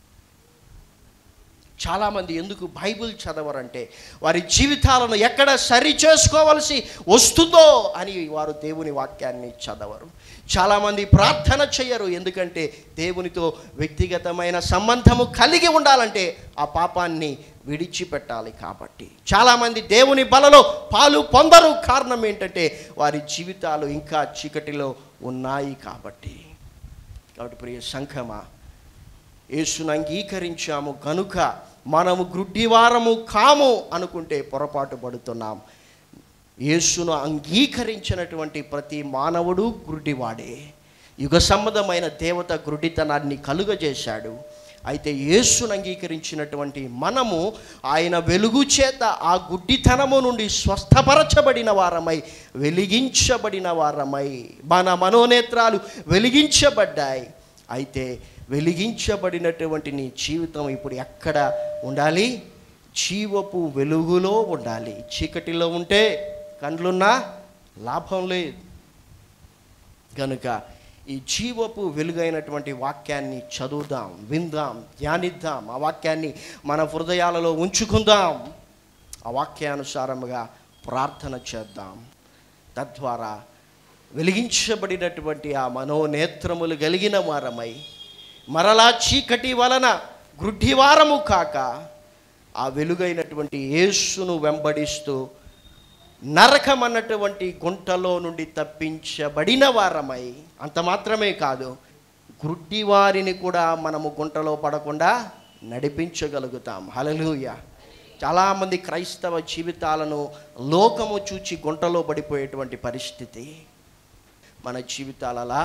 చాలామంది ఎందుకు బైబిల్ చదవరంటే వారి జీవితాలను ఎక్కడ సరి చేసుకోవలసి వస్తుందో అని వారు దేవుని వాక్యాన్ని చదవరు చాలామంది ప్రార్థన చేయరు ఎందుకంటే దేవునితో వ్యక్తిగతమైన సంబంధము కలిగి ఉండాలంటే ఆ పాపాన్ని విడిచిపెట్టాలి కాబట్టి చాలామంది దేవుని బలలో పాలు పొందరు కారణం ఏంటంటే వారి జీవితాలు ఇంకా చీకటిలో ఉన్నాయి కాబట్టి కాబట్టి ప్రియ సంఘమా యేసును అంగీకరించాము గనుక మనము గ్రుడ్డివారము కాము అనుకుంటే పొరపాటు పడుతున్నాం యేసును అంగీకరించినటువంటి ప్రతి మానవుడు గ్రుడ్డివాడే యుగ సంబంధమైన దేవత గ్రుడితనాన్ని కలుగజేశాడు అయితే యేసును అంగీకరించినటువంటి మనము ఆయన వెలుగు చేత ఆ గుడ్డితనము నుండి స్వస్థపరచబడిన వారమై వెలిగించబడిన వారమై మన మనోనేత్రాలు వెలిగించబడ్డాయి అయితే వెలిగించబడినటువంటి నీ జీవితం ఇప్పుడు ఎక్కడ ఉండాలి జీవపు వెలుగులో ఉండాలి చీకటిలో ఉంటే కండ్లున్నా లాభం లేదు కనుక ఈ జీవపు వెలుగైనటువంటి వాక్యాన్ని చదువుదాం విందాం ధ్యానిద్దాం ఆ వాక్యాన్ని మన హృదయాలలో ఉంచుకుందాం ఆ వాక్యానుసారముగా ప్రార్థన చేద్దాం తద్వారా వెలిగించబడినటువంటి ఆ మనోనేత్రములు కలిగిన వారమై మరలా చీకటి వలన గ్రుడ్డివారము కాక ఆ వెలుగైనటువంటి యేసును వెంబడిస్తూ నరకం అన్నటువంటి గుంటలో నుండి తప్పించబడిన వారమై అంత మాత్రమే కాదు గుడ్డి వారిని కూడా మనము గుంటలో పడకుండా నడిపించగలుగుతాం హలలుయ చాలామంది క్రైస్తవ జీవితాలను లోకము చూచి గుంటలో పడిపోయేటువంటి పరిస్థితి మన జీవితాలు అలా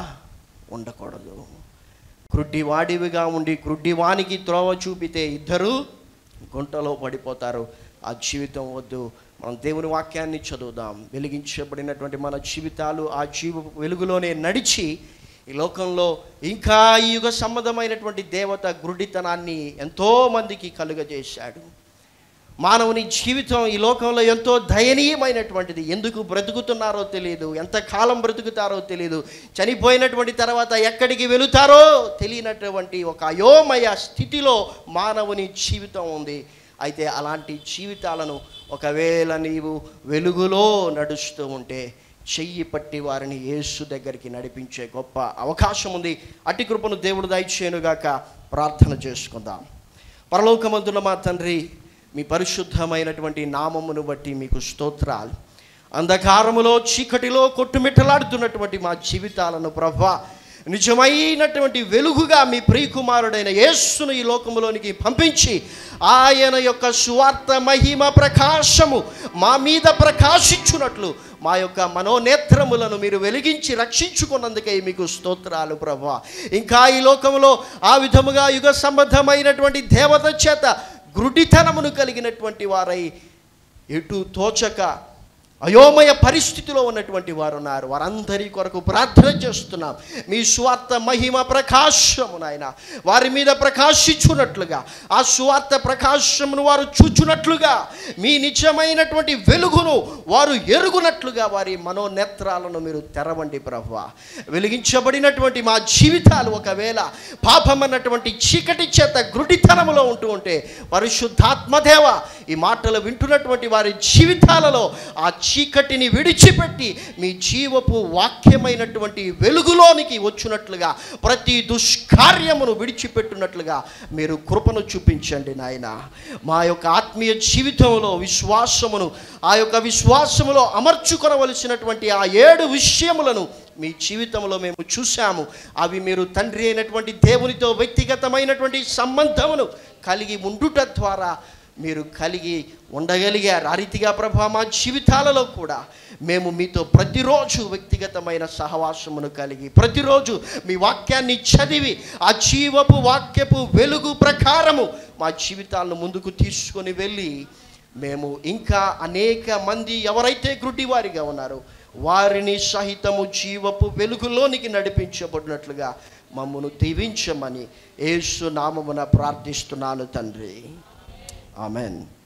ఉండకూడదు క్రుడ్డివాడివిగా ఉండి క్రుడ్డివానికి త్రోవ చూపితే ఇద్దరు గుంటలో పడిపోతారు ఆ జీవితం వద్దు మనం దేవుని వాక్యాన్ని చదువుదాం వెలిగించబడినటువంటి మన జీవితాలు ఆ జీవ వెలుగులోనే నడిచి ఈ లోకంలో ఇంకా ఈ యుగ సంబంధమైనటువంటి దేవత గురుడితనాన్ని ఎంతో మందికి కలుగజేశాడు మానవుని జీవితం ఈ లోకంలో ఎంతో దయనీయమైనటువంటిది ఎందుకు బ్రతుకుతున్నారో తెలియదు ఎంత కాలం బ్రతుకుతారో తెలియదు చనిపోయినటువంటి తర్వాత ఎక్కడికి వెళుతారో తెలియనటువంటి ఒక అయోమయ స్థితిలో మానవుని జీవితం ఉంది అయితే అలాంటి జీవితాలను ఒకవేళ నీవు వెలుగులో నడుస్తూ ఉంటే చెయ్యి పట్టి వారిని యేసు దగ్గరికి నడిపించే గొప్ప అవకాశం ఉంది అట్టి కృపను దేవుడు దయచేయనుగాక ప్రార్థన చేసుకుందాం పరలోకమందున మా తండ్రి మీ పరిశుద్ధమైనటువంటి నామమును బట్టి మీకు స్తోత్రాలు అంధకారములో చీకటిలో కొట్టుమిట్టలాడుతున్నటువంటి మా జీవితాలను ప్రభా నిజమైనటువంటి వెలుగుగా మీ ప్రియకుమారుడైన యేస్సును ఈ లోకములోనికి పంపించి ఆయన యొక్క సువార్త మహిమ ప్రకాశము మా మీద ప్రకాశించున్నట్లు మా యొక్క మనోనేత్రములను మీరు వెలిగించి రక్షించుకున్నందుకే మీకు స్తోత్రాలు ప్రభా ఇంకా ఈ లోకంలో ఆ విధముగా యుగ సంబంధమైనటువంటి దేవత చేత గురుడితనమును కలిగినటువంటి వారై ఎటు తోచక అయోమయ పరిస్థితిలో ఉన్నటువంటి వారు ఉన్నారు వారందరి కొరకు ప్రార్థన చేస్తున్నాం మీ స్వార్థ మహిమ ప్రకాశము నాయన వారి మీద ప్రకాశించున్నట్లుగా ఆ స్వార్థ ప్రకాశమును వారు చూచున్నట్లుగా మీ నిజమైనటువంటి వెలుగును వారు ఎరుగునట్లుగా వారి మనోనేత్రాలను మీరు తెరవండి ప్రభు వెలిగించబడినటువంటి మా జీవితాలు ఒకవేళ పాపమన్నటువంటి చీకటి చేత గురుడితనములో ఉంటూ ఉంటే పరిశుద్ధాత్మదేవ ఈ మాటలు వింటున్నటువంటి వారి జీవితాలలో ఆ చీకటిని విడిచిపెట్టి మీ జీవపు వాక్యమైనటువంటి వెలుగులోనికి వచ్చినట్లుగా ప్రతి దుష్కార్యమును విడిచిపెట్టున్నట్లుగా మీరు కృపను చూపించండి నాయన మా యొక్క ఆత్మీయ జీవితంలో విశ్వాసమును ఆ యొక్క విశ్వాసములో అమర్చుకొనవలసినటువంటి ఆ ఏడు విషయములను మీ జీవితంలో మేము చూసాము అవి మీరు తండ్రి అయినటువంటి దేవునితో వ్యక్తిగతమైనటువంటి సంబంధమును కలిగి ఉండుట ద్వారా మీరు కలిగి ఉండగలిగారు ఆ రీతిగా ప్రభా మా జీవితాలలో కూడా మేము మీతో ప్రతిరోజు వ్యక్తిగతమైన సహవాసమును కలిగి ప్రతిరోజు మీ వాక్యాన్ని చదివి ఆ జీవపు వాక్యపు వెలుగు ప్రకారము మా జీవితాలను ముందుకు తీసుకొని వెళ్ళి మేము ఇంకా అనేక మంది ఎవరైతే గుడ్డివారిగా ఉన్నారో వారిని సహితము జీవపు వెలుగులోనికి నడిపించబడినట్లుగా మమ్మను దీవించమని యేసు నామమున ప్రార్థిస్తున్నాను తండ్రి ఆమెన్